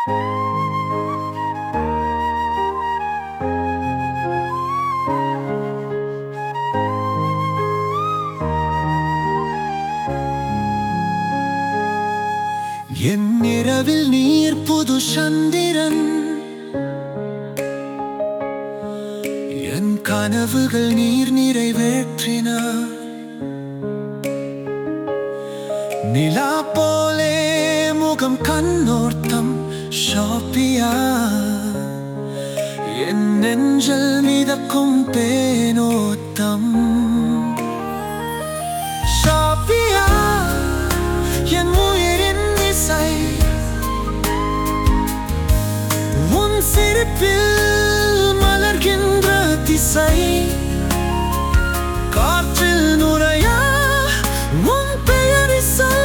என் இரவில் நீர் புது சந்திரன் என் கனவுகள் நீர் நிறைவேற்றினார் நிலா போலே முகம் கண்ணோர்த்தம் ஷாப்பியா என் நெஞ்சல் மிதக்கும் பேனோட்டம் ஷாப்பியா என் உயிரின் இசை உன் சிரிப்பில் மலர்கின்ற திசை காற்றில் நுரையா உன் பெயரை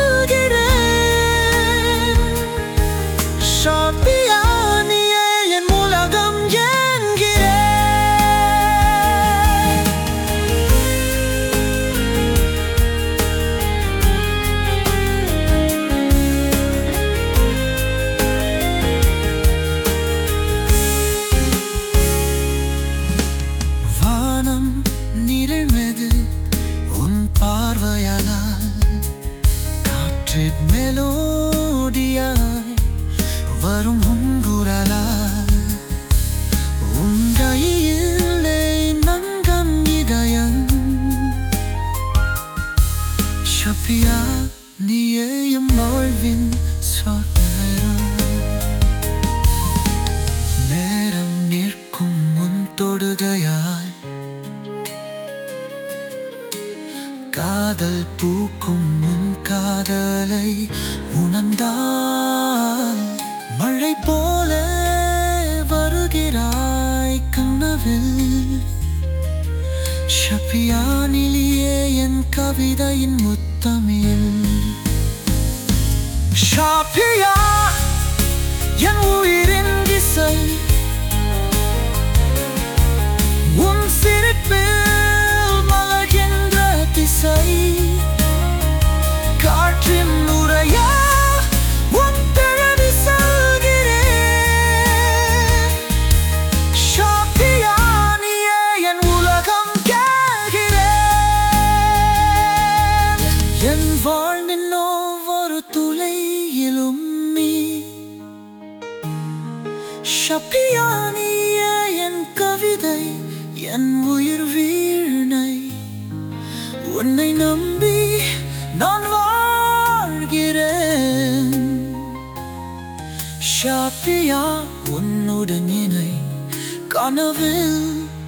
சொல்கிறேன் ஷாப்பியா நீயே என் உலகம் என்கிறேன் வானம் நிறமெது உன் பார்வையால் காற்றில் மெலோடியாய் வரும் உன் குரலால் உன் கையிலே நங்கம் இதயம் ஷப்பியா நீயே எம் வாழ்வின் சொர்க்கம் நேரம் நிற்கும் முன் தொடுகையால் காதல் பூக்கும் முன் காதலை உணர்ந்தால் மழை போல வருகிறாய் கனவில் ஷபியானிலேயே என் கவிதையின் முத்தமிழ் ஷாபியா என் உயிரின் திசை உன் சிரிப்பில் மலர்கின்ற திசை காற்றின் உரையா உன் பிறவி சொல்கிறேன் ஷாப்பியா நீயே என் உலகம் கேட்கிறேன் என் வாழ்வின் ஒவ்வொரு துளையிலும் நீ ஷப்பியானியே என் கவிதை என் உயிர் வீணை உன்னை நம்பி நான் வாழ்கிறேன் ஷாப்பியா உன்னுடன் இணை கனவில்